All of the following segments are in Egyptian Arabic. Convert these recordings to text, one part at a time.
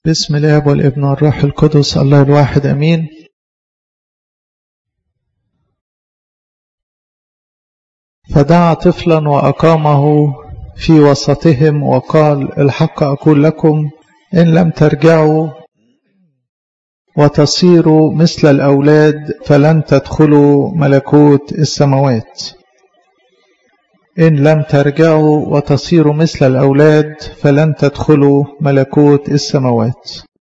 بسم الاب والابن والروح القدس الله الواحد امين فدعا طفلا واقامه في وسطهم وقال الحق اقول لكم ان لم ترجعوا وتصيروا مثل الاولاد فلن تدخلوا ملكوت السماوات إن لم ترجعوا وتصيروا مثل الأولاد فلن تدخلوا ملكوت السماوات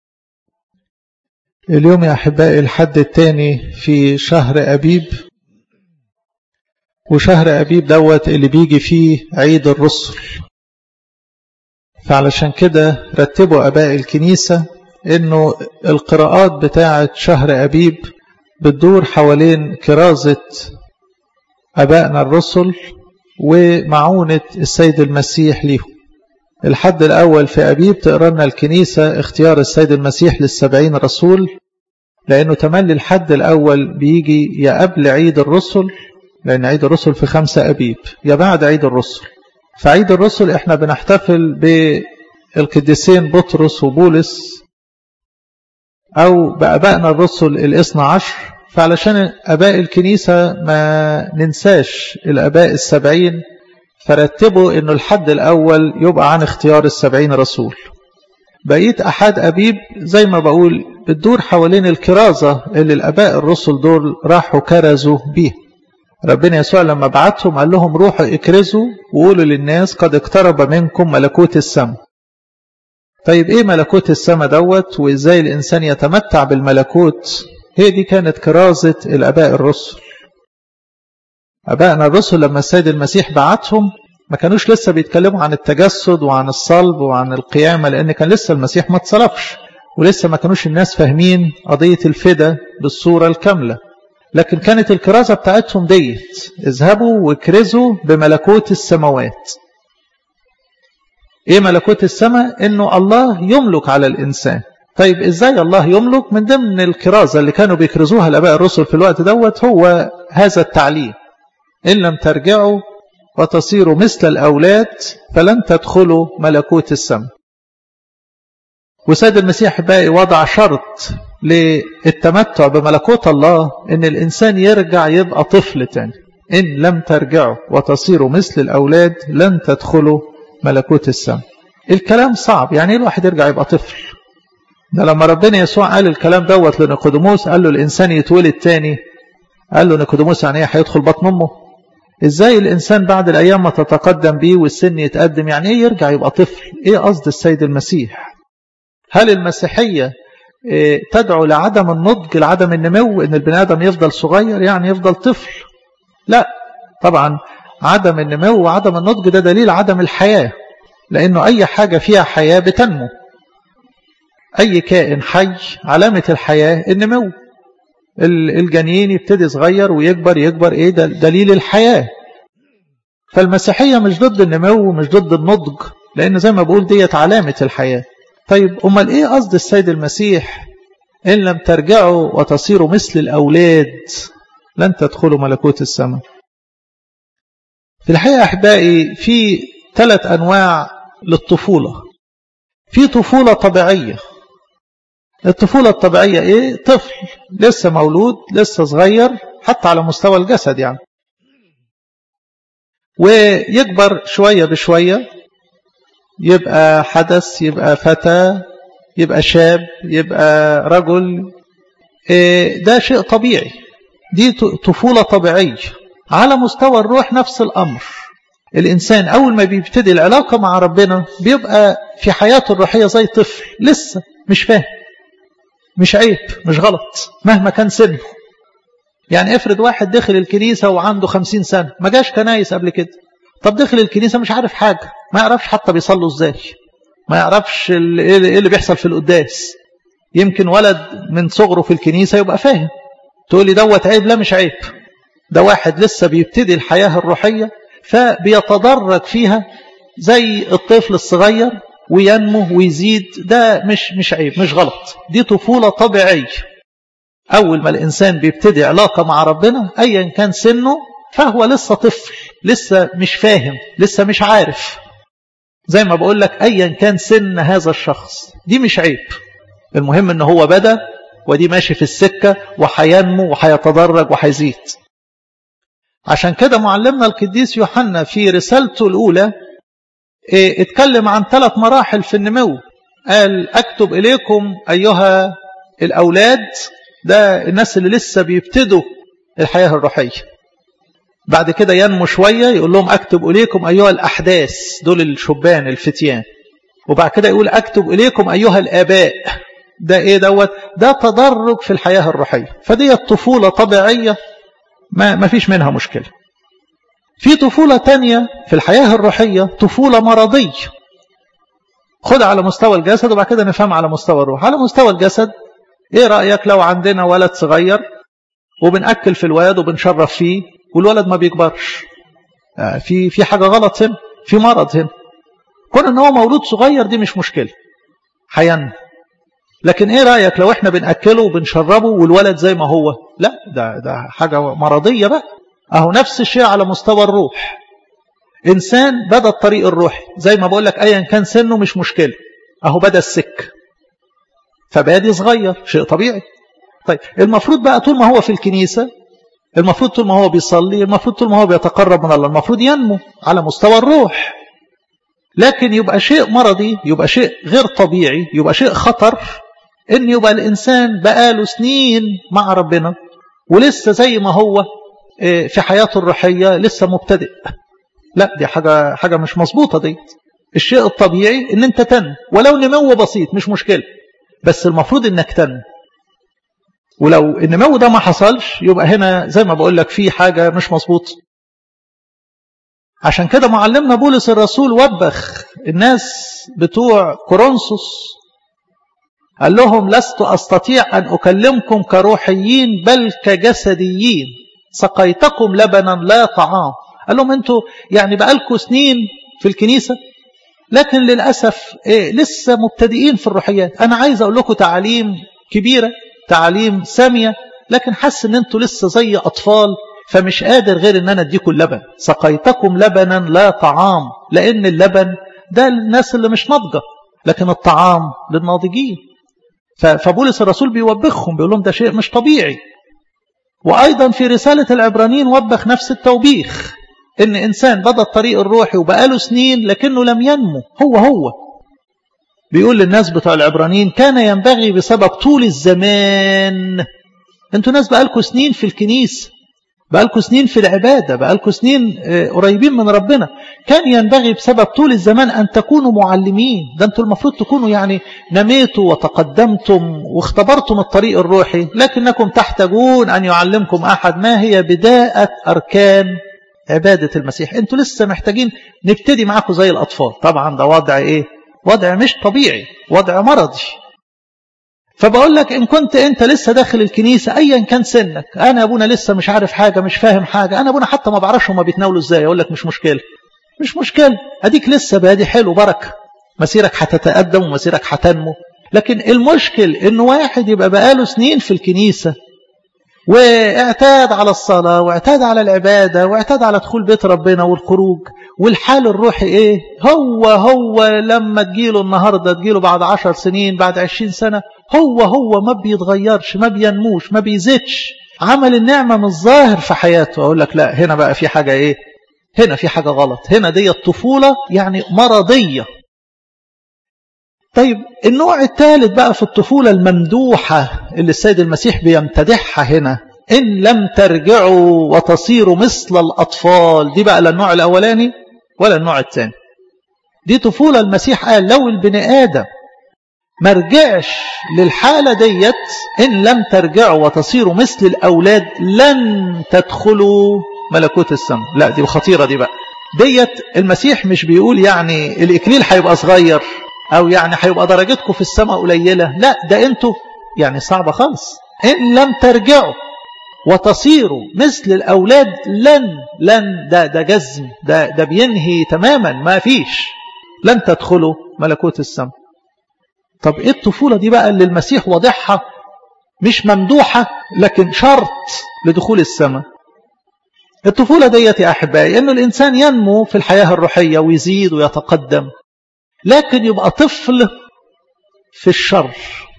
اليوم يا أحبائي الحد الثاني في شهر أبيب وشهر أبيب دوت اللي بيجي فيه عيد الرسل فعلشان كده رتبوا أباء الكنيسة إنه القراءات بتاعة شهر أبيب بتدور حوالين كرازة أبائنا الرسل ومعونة السيد المسيح ليهم الحد الأول في أبيب تقرأ لنا الكنيسة اختيار السيد المسيح للسبعين رسول لأنه تملي الحد الأول بيجي يا قبل عيد الرسل لأن عيد الرسل في خمسة أبيب يا بعد عيد الرسل فعيد الرسل احنا بنحتفل بالقديسين بطرس وبولس أو بأبائنا الرسل الاثنى عشر فعلشان أباء الكنيسة ما ننساش الأباء السبعين فرتبوا أنه الحد الأول يبقى عن اختيار السبعين رسول بقية أحد أبيب زي ما بقول بتدور حوالين الكرازة اللي الأباء الرسل دول راحوا كرزوا بيه ربنا يسوع لما بعتهم قال لهم روحوا اكرزوا وقولوا للناس قد اقترب منكم ملكوت السماء طيب ايه ملكوت السماء دوت وازاي الانسان يتمتع بالملكوت هي دي كانت كرازة الأباء الرسل أبائنا الرسل لما السيد المسيح بعتهم ما كانوش لسه بيتكلموا عن التجسد وعن الصلب وعن القيامة لأن كان لسه المسيح ما اتصلبش ولسه ما كانوش الناس فاهمين قضية الفدا بالصورة الكاملة لكن كانت الكرازة بتاعتهم ديت اذهبوا واكرزوا بملكوت السماوات ايه ملكوت السماء انه الله يملك على الانسان طيب ازاي الله يملك من ضمن الكرازة اللي كانوا بيكرزوها الاباء الرسل في الوقت دوت هو هذا التعليم ان لم ترجعوا وتصيروا مثل الاولاد فلن تدخلوا ملكوت السماء وسيد المسيح باقي وضع شرط للتمتع بملكوت الله ان الانسان يرجع يبقى طفل تاني ان لم ترجعوا وتصيروا مثل الاولاد لن تدخلوا ملكوت السماء الكلام صعب يعني ايه الواحد يرجع يبقى طفل ده لما ربنا يسوع قال الكلام دوت لنيقوديموس قال له الانسان يتولد تاني قال له نيقوديموس يعني ايه هيدخل بطن امه ازاي الانسان بعد الايام ما تتقدم بيه والسن يتقدم يعني ايه يرجع يبقى طفل ايه قصد السيد المسيح هل المسيحيه إيه تدعو لعدم النضج لعدم النمو ان البني ادم يفضل صغير يعني يفضل طفل لا طبعا عدم النمو وعدم النضج ده دليل عدم الحياه لانه اي حاجه فيها حياه بتنمو أي كائن حي علامة الحياة النمو الجنين يبتدي صغير ويكبر يكبر إيه ده دليل الحياة فالمسيحية مش ضد النمو ومش ضد النضج لأن زي ما بقول ديت علامة الحياة طيب أمال إيه قصد السيد المسيح إن لم ترجعوا وتصيروا مثل الأولاد لن تدخلوا ملكوت السماء في الحقيقة أحبائي في ثلاث أنواع للطفولة في طفولة طبيعية الطفولة الطبيعية ايه طفل لسه مولود لسه صغير حتى على مستوى الجسد يعني ويكبر شوية بشوية يبقى حدث يبقى فتى يبقى شاب يبقى رجل إيه ده شيء طبيعي دي طفولة طبيعية على مستوى الروح نفس الأمر الإنسان أول ما بيبتدي العلاقة مع ربنا بيبقى في حياته الروحية زي طفل لسه مش فاهم مش عيب مش غلط مهما كان سنه يعني افرض واحد دخل الكنيسة وعنده خمسين سنة ما جاش كنايس قبل كده طب دخل الكنيسة مش عارف حاجة ما يعرفش حتى بيصلوا ازاي ما يعرفش ايه اللي بيحصل في القداس يمكن ولد من صغره في الكنيسة يبقى فاهم تقول لي دوت عيب لا مش عيب ده واحد لسه بيبتدي الحياة الروحية فبيتدرج فيها زي الطفل الصغير وينمو ويزيد ده مش مش عيب مش غلط دي طفولة طبيعية أول ما الإنسان بيبتدي علاقة مع ربنا أيا كان سنه فهو لسه طفل لسه مش فاهم لسه مش عارف زي ما بقول لك أيا كان سن هذا الشخص دي مش عيب المهم ان هو بدأ ودي ماشي في السكة وحينمو وحيتدرج وحيزيد عشان كده معلمنا القديس يوحنا في رسالته الأولى اه اتكلم عن ثلاث مراحل في النمو قال أكتب إليكم أيها الأولاد ده الناس اللي لسه بيبتدوا الحياة الروحية بعد كده ينمو شوية يقول لهم أكتب إليكم أيها الأحداث دول الشبان الفتيان وبعد كده يقول أكتب إليكم أيها الآباء ده إيه دوت ده تدرج في الحياة الروحية فدي الطفولة طبيعية ما, ما فيش منها مشكلة في طفولة تانية في الحياة الروحية طفولة مرضية خد على مستوى الجسد وبعد كده نفهم على مستوى الروح على مستوى الجسد ايه رأيك لو عندنا ولد صغير وبنأكل في الولد وبنشرف فيه والولد ما بيكبرش في في حاجة غلط هنا في مرض هنا كون ان هو مولود صغير دي مش مشكلة حيان لكن ايه رأيك لو احنا بنأكله وبنشربه والولد زي ما هو لا ده, ده حاجة مرضية بقى اهو نفس الشيء على مستوى الروح انسان بدا الطريق الروحي زي ما بقول لك ايا كان سنه مش مشكلة اهو بدا السك فبادي صغير شيء طبيعي طيب المفروض بقى طول ما هو في الكنيسة المفروض طول ما هو بيصلي المفروض طول ما هو بيتقرب من الله المفروض ينمو على مستوى الروح لكن يبقى شيء مرضي يبقى شيء غير طبيعي يبقى شيء خطر ان يبقى الانسان بقاله سنين مع ربنا ولسه زي ما هو في حياته الروحية لسه مبتدئ لا دي حاجة, حاجة مش مظبوطة دي الشيء الطبيعي ان انت تنمو ولو نمو بسيط مش مشكلة بس المفروض انك تنمو ولو النمو ده ما حصلش يبقى هنا زي ما بقول لك في حاجة مش مظبوطه عشان كده معلمنا بولس الرسول وبخ الناس بتوع كورنثوس قال لهم لست أستطيع أن أكلمكم كروحيين بل كجسديين سقيتكم لبنا لا طعام قال لهم أنتوا يعني بقالكم سنين في الكنيسة لكن للأسف إيه لسه مبتدئين في الروحيات أنا عايز أقول لكم تعليم كبيرة تعليم سامية لكن حس أن أنتوا لسه زي أطفال فمش قادر غير أن أنا أديكم اللبن سقيتكم لبنا لا طعام لأن اللبن ده للناس اللي مش ناضجة لكن الطعام للناضجين فبولس الرسول بيوبخهم بيقول لهم ده شيء مش طبيعي وأيضا في رسالة العبرانيين وبخ نفس التوبيخ إن إنسان بدأ الطريق الروحي وبقاله سنين لكنه لم ينمو هو هو بيقول للناس بتوع العبرانيين كان ينبغي بسبب طول الزمان انتوا ناس بقالكم سنين في الكنيسة بقالكم سنين في العبادة بقالكم سنين قريبين من ربنا كان ينبغي بسبب طول الزمان أن تكونوا معلمين ده انتوا المفروض تكونوا يعني نميتوا وتقدمتم واختبرتم الطريق الروحي لكنكم تحتاجون أن يعلمكم أحد ما هي بداية أركان عبادة المسيح انتوا لسه محتاجين نبتدي معاكم زي الأطفال طبعا ده وضع ايه وضع مش طبيعي وضع مرضي فبقول لك إن كنت أنت لسه داخل الكنيسة أيا كان سنك أنا أبونا لسه مش عارف حاجة مش فاهم حاجة أنا أبونا حتى ما بعرفش هما بيتناولوا إزاي أقول لك مش مشكلة مش مشكلة أديك لسه بادي حلو بركة مسيرك هتتقدم ومسيرك هتنمو لكن المشكل إن واحد يبقى بقاله سنين في الكنيسة واعتاد على الصلاة واعتاد على العبادة واعتاد على دخول بيت ربنا والخروج والحال الروحي ايه هو هو لما تجيله النهاردة تجيله بعد عشر سنين بعد عشرين سنة هو هو ما بيتغيرش ما بينموش ما بيزيدش عمل النعمة مش ظاهر في حياته أقول لك لا هنا بقى في حاجة إيه هنا في حاجة غلط هنا دي الطفولة يعني مرضية طيب النوع الثالث بقى في الطفولة الممدوحة اللي السيد المسيح بيمتدحها هنا إن لم ترجعوا وتصيروا مثل الأطفال دي بقى لا النوع الأولاني ولا النوع الثاني دي طفولة المسيح قال لو البني آدم ما رجعش للحالة ديت إن لم ترجعوا وتصيروا مثل الأولاد لن تدخلوا ملكوت السماء لا دي خطيرة دي بقى ديت المسيح مش بيقول يعني الإكليل هيبقى صغير أو يعني هيبقى درجتكم في السماء قليلة لا ده أنتوا يعني صعبة خالص إن لم ترجعوا وتصيروا مثل الأولاد لن لن ده ده جزم ده ده بينهي تماما ما فيش لن تدخلوا ملكوت السماء طب ايه الطفولة دي بقى اللي المسيح واضحها مش ممدوحة لكن شرط لدخول السماء الطفولة ديت يا أحبائي أنه الإنسان ينمو في الحياة الروحية ويزيد ويتقدم لكن يبقى طفل في الشر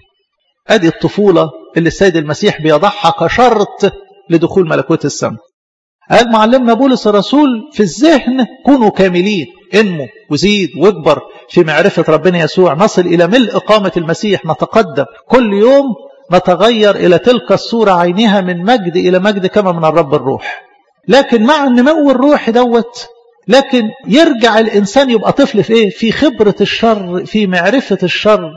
ادي الطفولة اللي السيد المسيح بيضعها كشرط لدخول ملكوت السماء قال معلمنا بولس الرسول في الذهن كونوا كاملين انموا وزيد واكبر في معرفة ربنا يسوع نصل إلى ملء إقامة المسيح نتقدم كل يوم نتغير إلى تلك الصورة عينها من مجد إلى مجد كما من الرب الروح لكن مع النمو الروحي دوت لكن يرجع الإنسان يبقى طفل في إيه؟ في خبرة الشر في معرفة الشر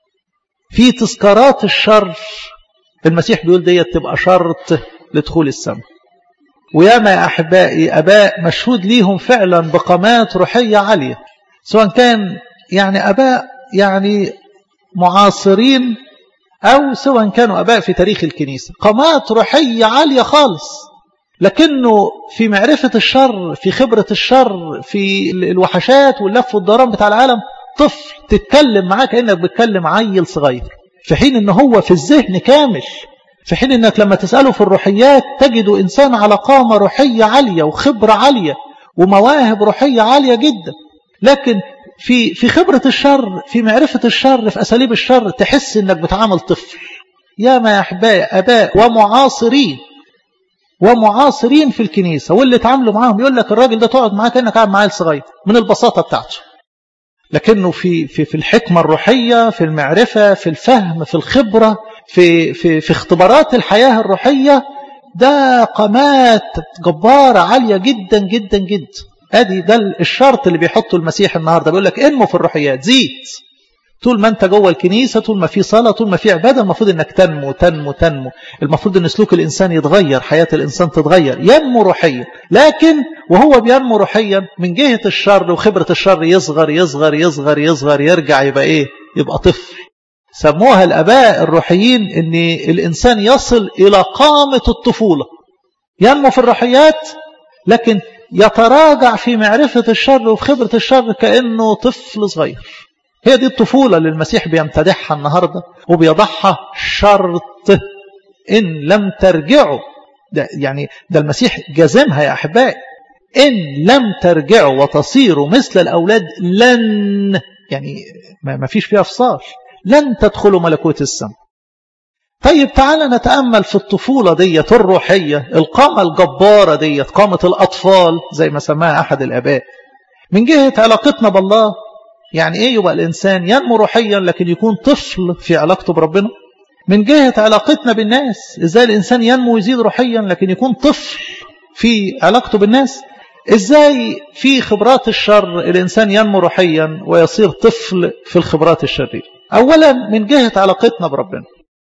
في تذكارات الشر المسيح بيقول ديت تبقى شرط لدخول السماء وياما يا أحبائي أباء مشهود ليهم فعلا بقامات روحية عالية سواء كان يعني أباء يعني معاصرين أو سواء كانوا أباء في تاريخ الكنيسة قامات روحية عالية خالص لكنه في معرفة الشر في خبرة الشر في الوحشات واللف والدوران بتاع العالم طفل تتكلم معاه كأنك بتكلم عيل صغير في حين ان هو في الذهن كامل في حين انك لما تسأله في الروحيات تجد انسان على قامة روحية عالية وخبرة عالية ومواهب روحية عالية جدا لكن في في خبرة الشر في معرفة الشر في أساليب الشر تحس انك بتعامل طفل يا ما يا أحبائي أباء ومعاصرين ومعاصرين في الكنيسة واللي تعاملوا معاهم يقول لك الراجل ده تقعد معاه كأنك قاعد معاه صغير من البساطة بتاعته لكنه في في في الحكمة الروحية في المعرفة في الفهم في الخبرة في في في اختبارات الحياة الروحية ده قامات جبارة عالية جدا جدا جدا ادي ده الشرط اللي بيحطه المسيح النهارده بيقول لك انمو في الروحيات زيد طول ما انت جوه الكنيسة طول ما في صلاة طول ما في عبادة المفروض انك تنمو تنمو تنمو المفروض ان سلوك الانسان يتغير حياة الانسان تتغير ينمو روحيا لكن وهو بينمو روحيا من جهة الشر وخبرة الشر يصغر يصغر يصغر يصغر يرجع يبقى ايه يبقى طفل سموها الاباء الروحيين ان الانسان يصل الى قامة الطفولة ينمو في الروحيات لكن يتراجع في معرفة الشر وفي خبرة الشر كأنه طفل صغير هي دي الطفولة اللي المسيح بيمتدحها النهاردة وبيضعها شرط إن لم ترجعوا ده يعني ده المسيح جازمها يا أحبائي إن لم ترجعوا وتصيروا مثل الأولاد لن يعني ما فيش فيها فصال لن تدخلوا ملكوت السماء طيب تعالى نتأمل في الطفولة ديت الروحية القامة الجبارة ديت قامة الأطفال زي ما سماها أحد الآباء من جهة علاقتنا بالله يعني ايه يبقى الانسان ينمو روحيا لكن يكون طفل في علاقته بربنا من جهة علاقتنا بالناس ازاي الانسان ينمو ويزيد روحيا لكن يكون طفل في علاقته بالناس ازاي في خبرات الشر الانسان ينمو روحيا ويصير طفل في الخبرات الشريرة اولا من جهة علاقتنا بربنا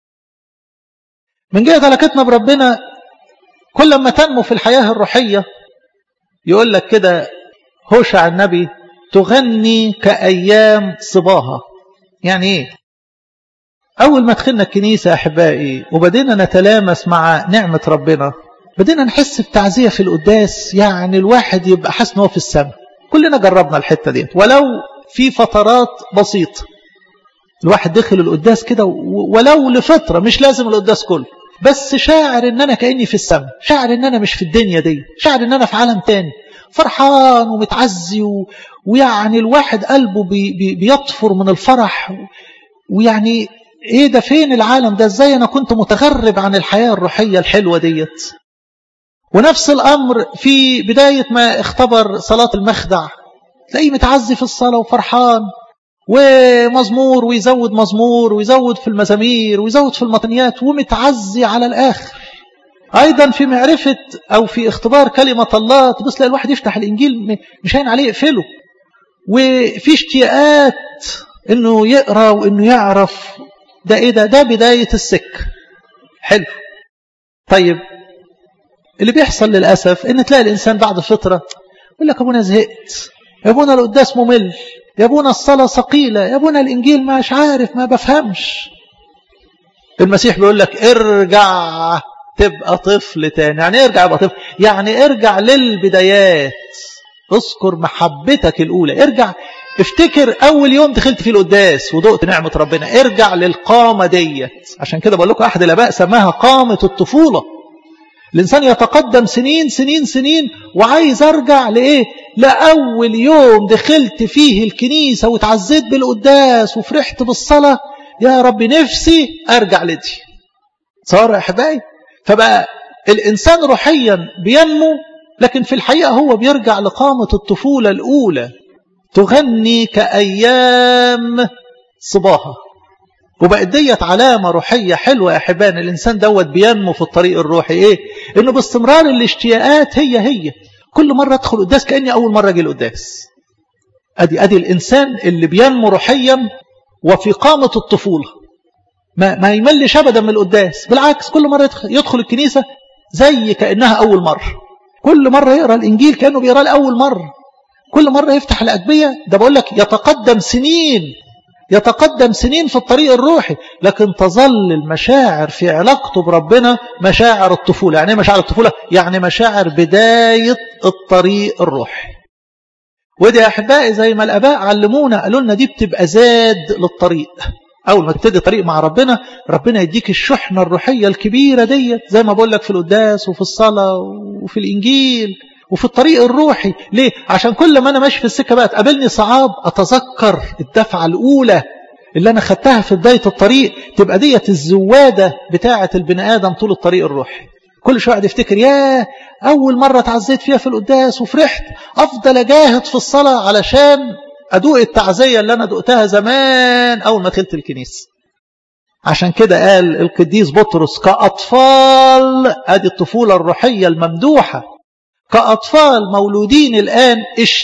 من جهة علاقتنا بربنا كل ما تنمو في الحياة الروحية يقول لك كده هوشع النبي تغني كأيام صباها يعني ايه أول ما دخلنا الكنيسة أحبائي وبدينا نتلامس مع نعمة ربنا بدينا نحس بتعزية في القداس يعني الواحد يبقى حاسس هو في السماء كلنا جربنا الحتة دي ولو في فترات بسيطة الواحد دخل القداس كده ولو لفترة مش لازم القداس كله بس شاعر ان انا كأني في السماء شاعر ان انا مش في الدنيا دي شاعر ان انا في عالم تاني فرحان ومتعزي و... ويعني الواحد قلبه بي... بي... بيطفر من الفرح ويعني ايه ده فين العالم ده ازاي انا كنت متغرب عن الحياة الروحية الحلوة ديت ونفس الامر في بداية ما اختبر صلاة المخدع تلاقيه متعزي في الصلاة وفرحان ومزمور ويزود مزمور ويزود في المزامير ويزود في المطنيات ومتعزي على الآخر أيضا في معرفة أو في اختبار كلمة الله تبص لأ الواحد يفتح الإنجيل مش هين عليه يقفله وفي اشتياقات إنه يقرأ وإنه يعرف ده إيه ده ده بداية السك حلو طيب اللي بيحصل للأسف إن تلاقي الإنسان بعد فترة يقول لك أبونا زهقت يا أبونا القداس ممل يا أبونا الصلاة ثقيلة يا أبونا الإنجيل مش عارف ما بفهمش المسيح بيقول لك ارجع تبقى طفل تاني يعني ارجع يبقى طفل يعني ارجع للبدايات اذكر محبتك الأولى ارجع افتكر أول يوم دخلت فيه القداس ودقت نعمة ربنا ارجع للقامة ديت عشان كده بقول لكم أحد الآباء سماها قامة الطفولة الإنسان يتقدم سنين سنين سنين وعايز أرجع لإيه لأول يوم دخلت فيه الكنيسة وتعزيت بالقداس وفرحت بالصلاة يا رب نفسي أرجع لدي صار يا أحبائي فبقى الإنسان روحيا بينمو لكن في الحقيقة هو بيرجع لقامة الطفولة الأولى تغني كأيام صباها وبقت ديت علامة روحية حلوة يا أحبان الإنسان دوت بينمو في الطريق الروحي إيه؟ إنه باستمرار الاشتياقات هي هي كل مرة أدخل قداس كأني أول مرة أجي القداس أدي أدي الإنسان اللي بينمو روحيا وفي قامة الطفولة ما, ما يملش أبدا من القداس بالعكس كل مرة يدخل, يدخل الكنيسة زي كأنها أول مرة كل مرة يقرأ الإنجيل كأنه بيقرأ لأول مرة كل مرة يفتح الأجبية ده بقول لك يتقدم سنين يتقدم سنين في الطريق الروحي لكن تظل المشاعر في علاقته بربنا مشاعر الطفولة يعني مشاعر الطفولة يعني مشاعر بداية الطريق الروحي ودي يا أحبائي زي ما الأباء علمونا قالوا لنا دي بتبقى زاد للطريق أول ما تبتدي طريق مع ربنا ربنا يديك الشحنة الروحية الكبيرة ديت زي ما بقول لك في القداس وفي الصلاة وفي الإنجيل وفي الطريق الروحي ليه؟ عشان كل ما أنا ماشي في السكة بقى تقابلني صعاب أتذكر الدفعة الأولى اللي أنا خدتها في بداية الطريق تبقى ديت الزوادة بتاعة البني آدم طول الطريق الروحي كل شوية قاعد يفتكر ياه أول مرة تعزيت فيها في القداس وفرحت أفضل أجاهد في الصلاة علشان أدوق التعزية اللي أنا دقتها زمان أول ما دخلت الكنيسة عشان كده قال القديس بطرس كأطفال أدي الطفولة الروحية الممدوحة كأطفال مولودين الآن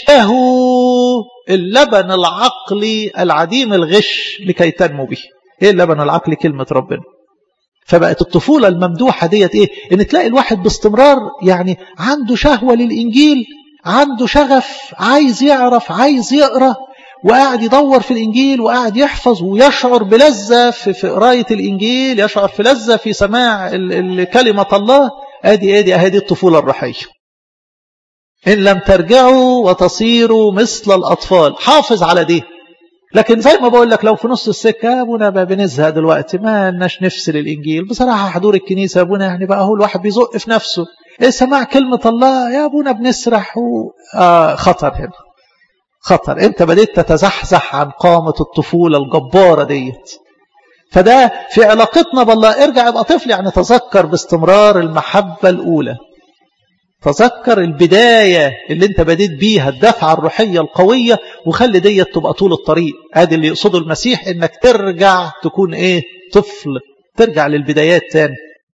اشتهوا اللبن العقلي العديم الغش لكي تنمو به ايه اللبن العقلي كلمة ربنا فبقت الطفولة الممدوحة ديت ايه ان تلاقي الواحد باستمرار يعني عنده شهوة للإنجيل عنده شغف عايز يعرف عايز يقرأ وقاعد يدور في الإنجيل وقاعد يحفظ ويشعر بلذة في, في قراية الإنجيل يشعر في لذة في سماع كلمة الله ادي ادي اهي دي الطفولة الروحية إن لم ترجعوا وتصيروا مثل الأطفال حافظ على دي لكن زي ما بقول لك لو في نص السكة يا أبونا بقى بنزهق دلوقتي ما لناش نفس للإنجيل بصراحة حضور الكنيسة يا أبونا يعني بقى هو الواحد بيزق في نفسه إيه سماع كلمة الله يا أبونا بنسرح و... آه خطر هنا خطر أنت بديت تتزحزح عن قامة الطفولة الجبارة ديت فده في علاقتنا بالله ارجع ابقى طفل يعني تذكر باستمرار المحبة الأولى تذكر البداية اللي انت بديت بيها الدفعة الروحية القوية وخلي ديت تبقى طول الطريق ادي اللي يقصده المسيح انك ترجع تكون ايه طفل ترجع للبدايات تاني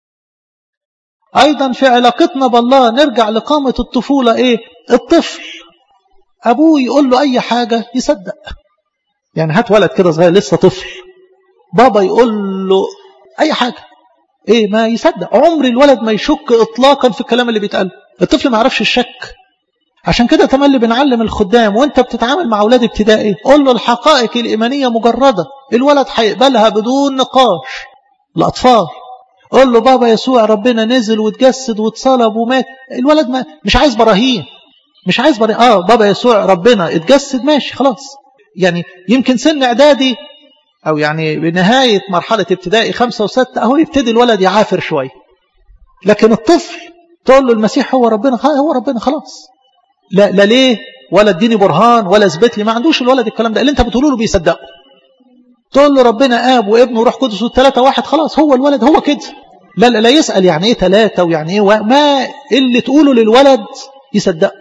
ايضا في علاقتنا بالله نرجع لقامة الطفولة ايه الطفل ابوه يقول له اي حاجة يصدق يعني هات ولد كده صغير لسه طفل بابا يقول له اي حاجة ايه ما يصدق عمر الولد ما يشك اطلاقا في الكلام اللي بيتقال الطفل ما يعرفش الشك عشان كده تملي بنعلم الخدام وانت بتتعامل مع اولاد ابتدائي قول له الحقائق الايمانيه مجرده الولد هيقبلها بدون نقاش الاطفال قول له بابا يسوع ربنا نزل واتجسد واتصلب ومات الولد ما مش عايز براهين مش عايز براهين اه بابا يسوع ربنا اتجسد ماشي خلاص يعني يمكن سن اعدادي او يعني بنهايه مرحله ابتدائي خمسة وستة اهو يبتدي الولد يعافر شويه لكن الطفل تقول له المسيح هو ربنا هو ربنا خلاص لا لا ليه ولا اديني برهان ولا اثبت لي ما عندوش الولد الكلام ده اللي انت بتقوله له بيصدقه تقول له ربنا اب وابن وروح قدس والثلاثه واحد خلاص هو الولد هو كده لا لا, لا يسال يعني ايه ثلاثه ويعني ايه ما اللي تقوله للولد يصدقه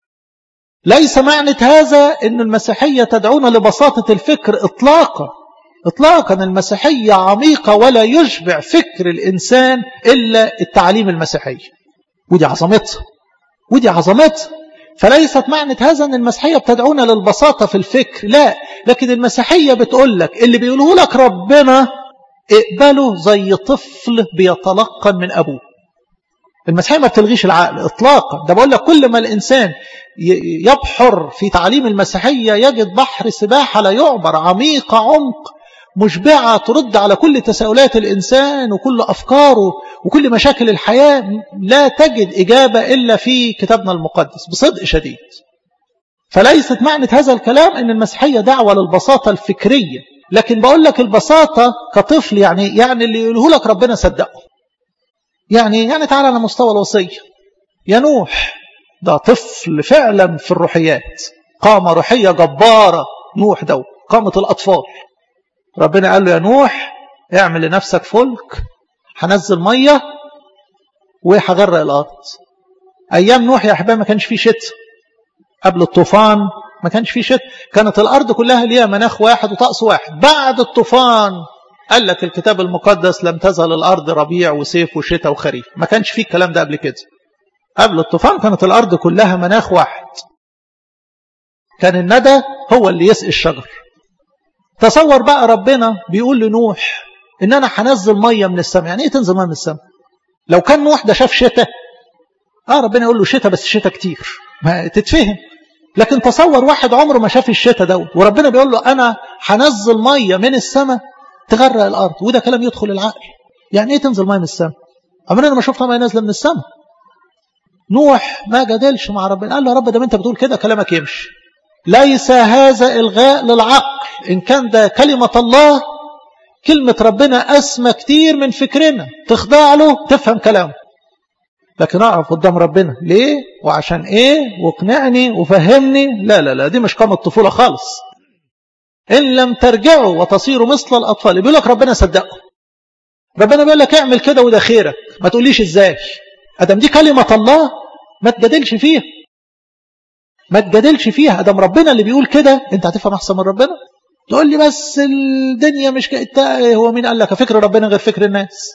ليس معنى هذا ان المسيحيه تدعونا لبساطه الفكر اطلاقا اطلاقا المسيحيه عميقه ولا يشبع فكر الانسان الا التعليم المسيحي ودي عظمتها ودي عظمتها فليست معنى هذا ان المسيحيه بتدعونا للبساطه في الفكر لا لكن المسيحيه بتقول لك اللي بيقوله لك ربنا اقبله زي طفل بيتلقن من ابوه المسيحيه ما بتلغيش العقل اطلاقا ده بقول لك كل ما الانسان يبحر في تعليم المسيحيه يجد بحر سباحه لا يعبر عميقه عمق مشبعة ترد على كل تساؤلات الإنسان وكل أفكاره وكل مشاكل الحياة لا تجد إجابة إلا في كتابنا المقدس بصدق شديد فليست معنى هذا الكلام أن المسيحية دعوة للبساطة الفكرية لكن بقول لك البساطة كطفل يعني يعني اللي يقوله لك ربنا صدقه يعني يعني تعالى على مستوى الوصية يا نوح ده طفل فعلا في الروحيات قامة روحية جبارة نوح ده قامة الأطفال ربنا قال له يا نوح اعمل لنفسك فلك هنزل مية وهغرق الأرض أيام نوح يا أحبابي ما كانش فيه شتاء قبل الطوفان ما كانش فيه شتاء كانت الأرض كلها ليها مناخ واحد وطقس واحد بعد الطوفان قال لك الكتاب المقدس لم تزل الأرض ربيع وصيف وشتاء وخريف ما كانش فيه الكلام ده قبل كده قبل الطوفان كانت الأرض كلها مناخ واحد كان الندى هو اللي يسقي الشجر تصور بقى ربنا بيقول لنوح ان انا هنزل ميه من السماء يعني ايه تنزل ميه من السماء لو كان نوح ده شاف شتاء اه ربنا يقول له شتاء بس شتاء كتير ما تتفهم لكن تصور واحد عمره ما شاف الشتاء دوت وربنا بيقول له انا هنزل ميه من السماء تغرق الارض وده كلام يدخل العقل يعني ايه تنزل ميه من السماء عمرنا ما شفنا ميه نازله من السماء نوح ما جادلش مع ربنا قال له يا رب ده انت بتقول كده كلامك يمشي ليس هذا الغاء للعقل ان كان ده كلمه الله كلمه ربنا اسمى كتير من فكرنا تخضع له تفهم كلامه لكن اعرف قدام ربنا ليه وعشان ايه واقنعني وفهمني لا لا لا دي مش قامة طفولة خالص ان لم ترجعوا وتصيروا مثل الاطفال بيقول لك ربنا صدقه ربنا بيقول لك اعمل كده وده خيرك ما تقوليش ازاي ادم دي كلمة الله ما تجادلش فيها ما تجادلش فيها ادم ربنا اللي بيقول كده انت هتفهم احسن من ربنا تقول لي بس الدنيا مش كده هو مين قال لك فكر ربنا غير فكر الناس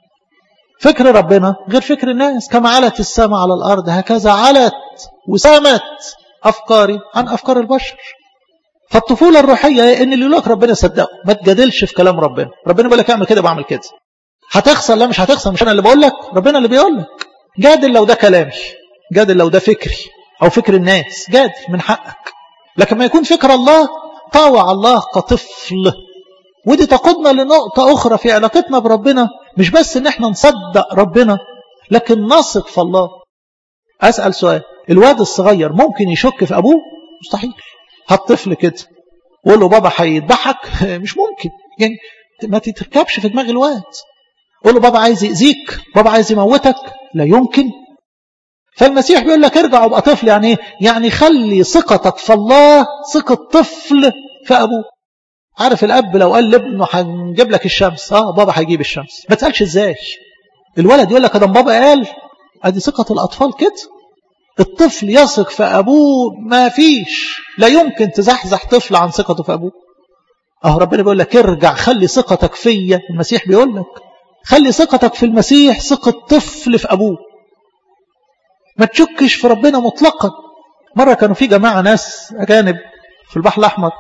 فكر ربنا غير فكر الناس كما علت السماء على الأرض هكذا علت وسامت أفكاري عن أفكار البشر فالطفولة الروحية هي إن اللي يقول لك ربنا صدقه ما تجادلش في كلام ربنا ربنا بيقول لك اعمل كده بعمل كده هتخسر لا مش هتخسر مش أنا اللي بقول لك ربنا اللي بيقول لك جادل لو ده كلامي جادل لو ده فكري أو فكر الناس جادل من حقك لكن ما يكون فكر الله طاوع الله كطفل ودي تقودنا لنقطة أخرى في علاقتنا بربنا مش بس إن احنا نصدق ربنا لكن نثق في الله أسأل سؤال الواد الصغير ممكن يشك في أبوه مستحيل هالطفل كده وقول له بابا هيذبحك مش ممكن يعني ما تتركبش في دماغ الواد قول له بابا عايز يأذيك بابا عايز يموتك لا يمكن فالمسيح بيقول لك ارجع وابقى طفل يعني ايه يعني خلي ثقتك في الله ثقة طفل في أبوه عارف الأب لو قال لابنه هنجيب لك الشمس اه بابا هيجيب الشمس ما تسألش ازاي الولد يقول لك ادم بابا قال ادي ثقة الأطفال كده الطفل يثق في أبوه ما فيش لا يمكن تزحزح طفل عن ثقته في أبوه اه ربنا بيقول لك ارجع خلي ثقتك فيا المسيح بيقول لك خلي ثقتك في المسيح ثقة طفل في أبوه ما تشكش في ربنا مطلقا مرة كانوا في جماعة ناس أجانب في البحر الأحمر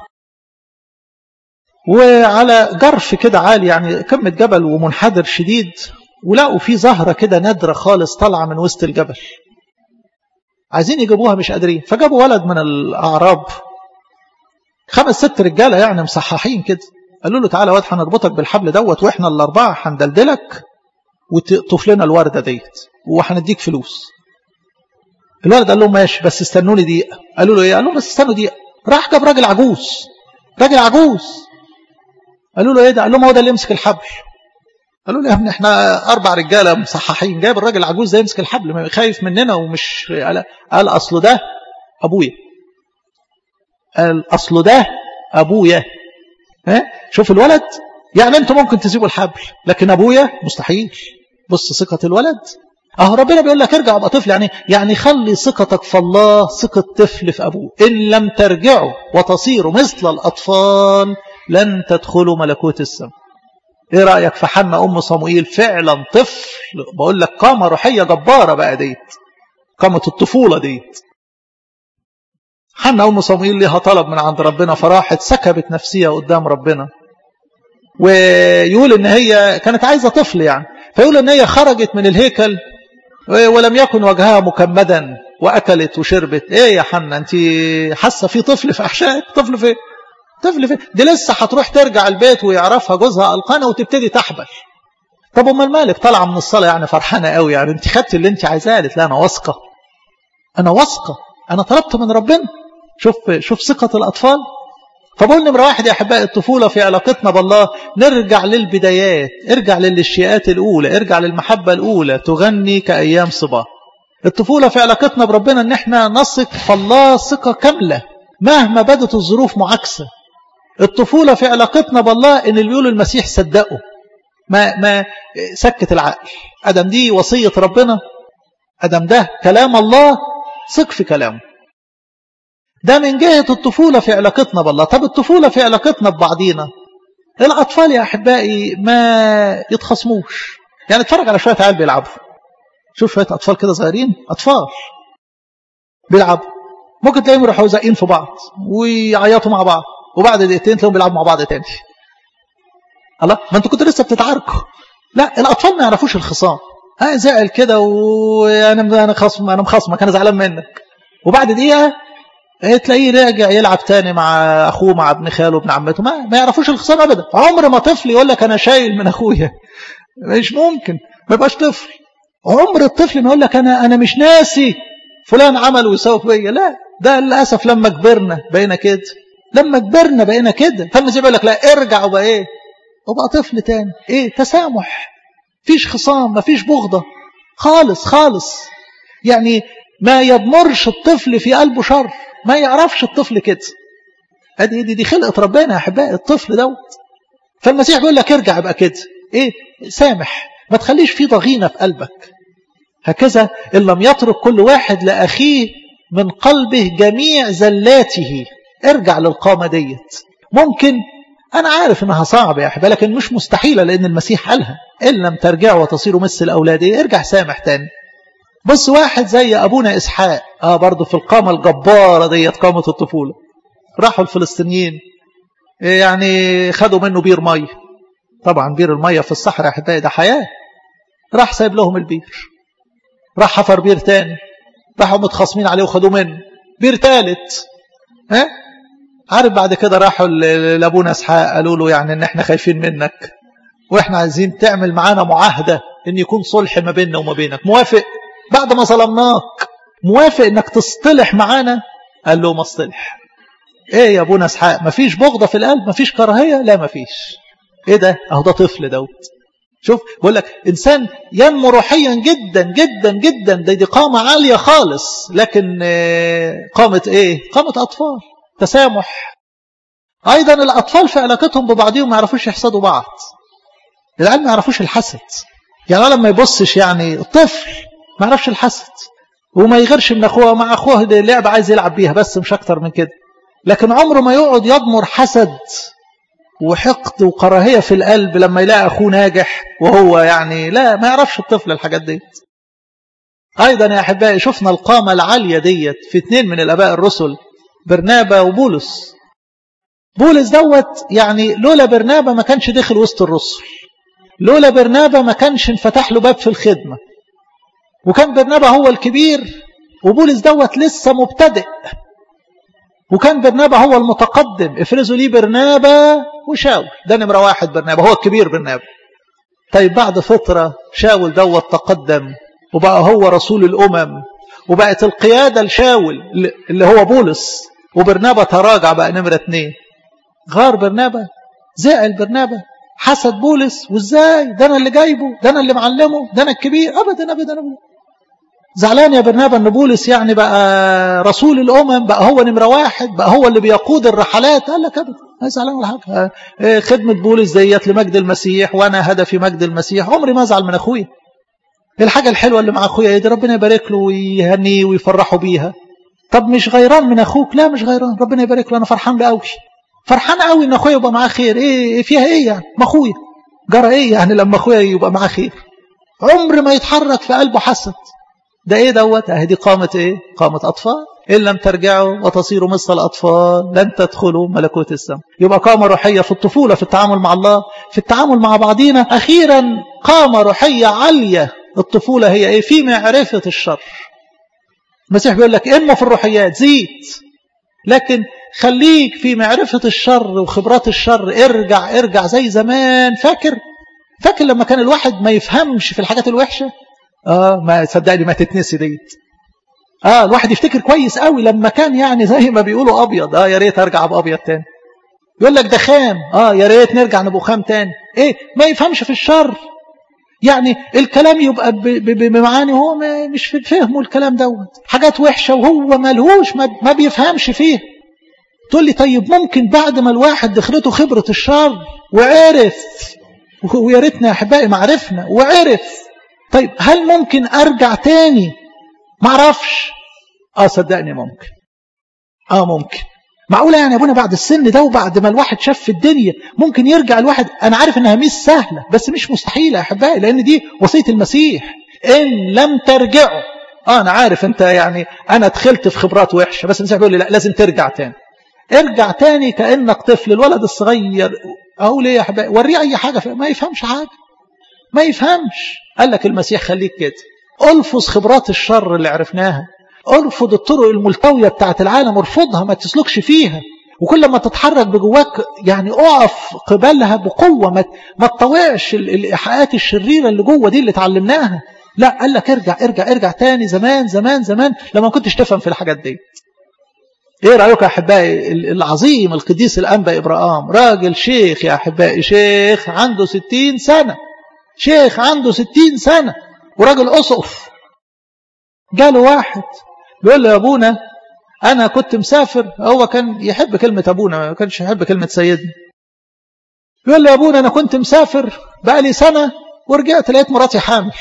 وعلى جرف كده عالي يعني قمة جبل ومنحدر شديد ولقوا في زهرة كده نادرة خالص طالعة من وسط الجبل عايزين يجيبوها مش قادرين فجابوا ولد من الأعراب خمس ست رجالة يعني مصححين كده قالوا له تعالى واد هنربطك بالحبل دوت واحنا الأربعة هندلدلك وتطف لنا الوردة ديت وهنديك فلوس الولد قال لهم ماشي بس استنوني دقيقة قالوا له ايه قال لهم بس استنوا دقيقة راح جاب راجل عجوز راجل عجوز قالوا له ايه ده قال لهم هو ده اللي يمسك الحبل قالوا له يا ابني احنا اربع رجاله مصححين جايب الراجل العجوز ده يمسك الحبل خايف مننا ومش قال, قال اصله ده ابويا قال اصله ده ابويا ها شوف الولد يعني انتوا ممكن تسيبوا الحبل لكن ابويا مستحيل بص ثقه الولد اهو ربنا بيقول لك ارجع ابقى طفل يعني يعني خلي ثقتك في الله ثقه طفل في ابوه ان لم ترجعوا وتصيروا مثل الاطفال لن تدخلوا ملكوت السماء ايه رايك في حنا ام صموئيل فعلا طفل بقول لك قامه روحيه جباره بقى ديت قامه الطفوله ديت حنا ام صموئيل ليها طلب من عند ربنا فراحت سكبت نفسها قدام ربنا ويقول ان هي كانت عايزه طفل يعني فيقول ان هي خرجت من الهيكل ولم يكن وجهها مكمدا واكلت وشربت ايه يا حنا انت حاسه في طفل في احشائك طفل في طفل في دي لسه هتروح ترجع البيت ويعرفها جوزها القانا وتبتدي تحبل طب امال مالك طالعه من الصلاه يعني فرحانه قوي يعني انت خدت اللي انت عايزاه قالت لا انا واثقه انا واثقه انا طلبت من ربنا شوف شوف ثقه الاطفال فبقول نمرة واحد يا أحباء الطفولة في علاقتنا بالله نرجع للبدايات ارجع للاشياءات الأولى ارجع للمحبة الأولى تغني كأيام صبا الطفولة في علاقتنا بربنا ان احنا نثق في الله ثقة كاملة مهما بدت الظروف معاكسة الطفولة في علاقتنا بالله ان اللي بيقول المسيح صدقه ما ما سكت العقل ادم دي وصية ربنا ادم ده كلام الله ثق في كلامه ده من جهة الطفولة في علاقتنا بالله طب الطفولة في علاقتنا ببعضينا الأطفال يا أحبائي ما يتخصموش يعني اتفرج على شوية عيال بيلعبوا شوف شوية أطفال كده صغيرين أطفال بيلعبوا ممكن تلاقيهم يروحوا زقين في بعض ويعيطوا مع بعض وبعد دقيقتين تلاقيهم بيلعبوا مع بعض تاني الله ما انتوا كنتوا لسه بتتعاركوا لا الأطفال ما يعرفوش الخصام ها زعل كده وانا انا خصم انا مخصمك انا زعلان منك وبعد دقيقه تلاقيه راجع يلعب تاني مع اخوه مع ابن خاله ابن عمته ما, ما يعرفوش الخصام ابدا عمر ما طفل يقول لك انا شايل من اخويا مش ممكن ما يبقاش طفل عمر الطفل ما يقول لك انا انا مش ناسي فلان عمل ويسوي فيا لا ده للاسف لما كبرنا بقينا كده لما كبرنا بقينا كده فالمسيح بيقول لك لا ارجع وبقى ايه وبقى طفل تاني ايه تسامح فيش خصام ما فيش بغضه خالص خالص يعني ما يضمرش الطفل في قلبه شر ما يعرفش الطفل كده ادي دي, دي خلقه ربنا يا احبائي الطفل دوت فالمسيح بيقول لك ارجع ابقى كده ايه سامح ما تخليش فيه ضغينه في قلبك هكذا ان لم يترك كل واحد لاخيه من قلبه جميع زلاته ارجع للقامه ديت ممكن انا عارف انها صعبه يا احبائي لكن مش مستحيله لان المسيح قالها ان لم ترجعوا وتصيروا مثل اولادي ارجع سامح تاني بص واحد زي أبونا إسحاق آه برضه في القامة الجبارة ديت قامة الطفولة راحوا الفلسطينيين يعني خدوا منه بير مية طبعا بير المية في الصحراء يا أحبائي ده حياة راح سايب لهم البير راح حفر بير تاني راحوا متخاصمين عليه وخدوا منه بير تالت ها عارف بعد كده راحوا لابونا اسحاق قالوا له يعني ان احنا خايفين منك واحنا عايزين تعمل معانا معاهده ان يكون صلح ما بيننا وما بينك موافق بعد ما ظلمناك موافق انك تصطلح معانا قال له ما اصطلح ايه يا ابونا اسحاق مفيش بغضه في القلب مفيش كراهيه لا مفيش ايه ده اهو ده طفل دوت شوف بقول لك انسان ينمو روحيا جدا جدا جدا دي, دي قامه عاليه خالص لكن قامه ايه قامه اطفال تسامح ايضا الاطفال في علاقتهم ببعضهم ما يعرفوش يحسدوا بعض العيال ما يعرفوش الحسد يعني لما يبصش يعني الطفل ما يعرفش الحسد وما يغيرش من اخوه مع اخوه دي لعبه عايز يلعب بيها بس مش اكتر من كده لكن عمره ما يقعد يضمر حسد وحقد وكراهيه في القلب لما يلاقي اخوه ناجح وهو يعني لا ما يعرفش الطفل الحاجات دي ايضا يا احبائي شفنا القامه العاليه ديت في اثنين من الاباء الرسل برنابا وبولس بولس دوت يعني لولا برنابا ما كانش دخل وسط الرسل لولا برنابا ما كانش انفتح له باب في الخدمه وكان برنابا هو الكبير وبولس دوت لسه مبتدئ وكان برنابا هو المتقدم افرزوا لي برنابا وشاول ده نمرة واحد برنابا هو الكبير برنابا طيب بعد فترة شاول دوت تقدم وبقى هو رسول الأمم وبقت القيادة لشاول اللي هو بولس وبرنابا تراجع بقى نمرة اتنين غار برنابا زعل برنابا حسد بولس وازاي ده انا اللي جايبه ده انا اللي معلمه ده انا الكبير ابدا ابدا ابدا زعلان يا برنابا ان بولس يعني بقى رسول الامم بقى هو نمره واحد بقى هو اللي بيقود الرحلات قال لك ابدا ما زعلان ولا حاجه خدمه بولس ديت لمجد المسيح وانا هدفي مجد المسيح عمري ما ازعل من اخويا الحاجه الحلوه اللي مع اخويا دي ربنا يبارك له ويهنيه ويفرحه بيها طب مش غيران من اخوك لا مش غيران ربنا يبارك له انا فرحان بيه قوي فرحان قوي ان اخويا يبقى معاه خير ايه فيها ايه يعني ما اخويا جرى ايه يعني لما اخويا يبقى معاه خير عمر ما يتحرك في قلبه حسد ده ايه دوت اهي دي قامة ايه قامة اطفال ان لم ترجعوا وتصيروا مثل الاطفال لن تدخلوا ملكوت السماء يبقى قامة روحية في الطفولة في التعامل مع الله في التعامل مع بعضينا اخيرا قامة روحية عالية الطفولة هي ايه في معرفة الشر المسيح بيقول لك انمو في الروحيات زيد لكن خليك في معرفة الشر وخبرات الشر ارجع ارجع زي زمان فاكر فاكر لما كان الواحد ما يفهمش في الحاجات الوحشة اه ما صدقني ما تتنسي ديت اه الواحد يفتكر كويس قوي لما كان يعني زي ما بيقولوا ابيض اه يا ريت ارجع بابيض تاني يقول لك ده خام اه يا ريت نرجع نبقى خام تاني ايه ما يفهمش في الشر يعني الكلام يبقى بمعاني هو مش في فهمه الكلام دوت حاجات وحشة وهو ملهوش ما بيفهمش فيه تقول لي طيب ممكن بعد ما الواحد دخلته خبرة الشر وعرف ويا ريتنا يا احبائي ما عرفنا وعرف طيب هل ممكن ارجع تاني ما اعرفش اه صدقني ممكن اه ممكن معقولة يعني يا ابونا بعد السن ده وبعد ما الواحد شاف في الدنيا ممكن يرجع الواحد انا عارف انها مش سهلة بس مش مستحيلة يا احبائي لان دي وصية المسيح ان لم ترجعوا اه انا عارف انت يعني انا دخلت في خبرات وحشة بس المسيح بيقول لي لا لازم ترجع تاني ارجع تاني كأنك طفل الولد الصغير اقول ايه يا احبائي وريه اي حاجة ما يفهمش حاجة ما يفهمش قال لك المسيح خليك كده الفظ خبرات الشر اللي عرفناها ارفض الطرق الملتوية بتاعت العالم ارفضها ما تسلكش فيها وكل ما تتحرك بجواك يعني اقف قبالها بقوة ما, ما تطوعش الإيحاءات الشريرة اللي جوه دي اللي اتعلمناها لا قال لك ارجع ارجع ارجع تاني زمان زمان زمان لما كنتش تفهم في الحاجات دي ايه رأيك يا أحبائي العظيم القديس الأنبا إبراهام راجل شيخ يا أحبائي شيخ عنده ستين سنة شيخ عنده ستين سنة وراجل أصف جاله واحد بيقول له يا أبونا أنا كنت مسافر هو كان يحب كلمة أبونا ما كانش يحب كلمة سيدنا بيقول له يا أبونا أنا كنت مسافر بقالي سنة ورجعت لقيت مراتي حامل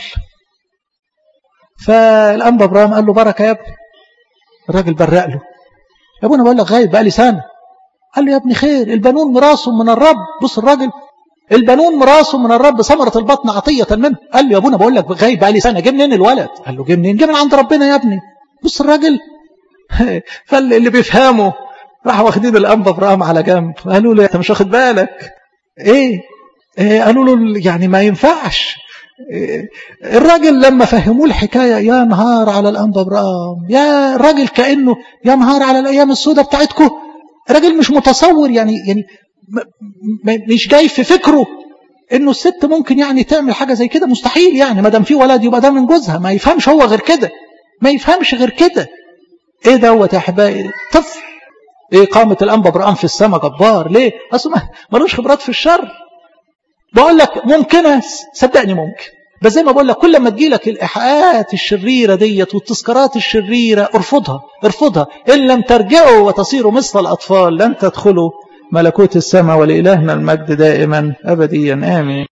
فالأنبا إبراهيم قال له بركة يا ابني الراجل برق له يا ابونا بقول لك غايب بقالي سنة قال له يا ابني خير البنون ميراث من الرب بص الراجل البنون ميراث من الرب ثمرة البطن عطية منه قال له يا ابونا بقول لك غايب بقالي سنة جه منين الولد قال له جه منين جه من عند ربنا يا ابني بص الراجل فاللي بيفهمه راح واخدين الانبا ابراهيم على جنب قالوا له انت مش واخد بالك ايه, إيه قالوا له يعني ما ينفعش الراجل لما فهموه الحكاية يا نهار على الأنبا ابراهيم يا الراجل كأنه يا نهار على الأيام السوداء بتاعتكم راجل مش متصور يعني يعني مش جاي في فكره انه الست ممكن يعني تعمل حاجة زي كده مستحيل يعني ما دام في ولد يبقى ده من جوزها ما يفهمش هو غير كده ما يفهمش غير كده ايه دوت يا احبائي طفل ايه قامة الانبا ابراهيم في السماء جبار ليه اصلا ملوش خبرات في الشر بقول لك ممكنة صدقني ممكن بس زي ما بقول لك كل ما تجي لك الإيحاءات الشريرة ديت والتذكارات الشريرة ارفضها ارفضها إن لم ترجعوا وتصيروا مثل الأطفال لن تدخلوا ملكوت السماء ولإلهنا المجد دائما أبديا آمين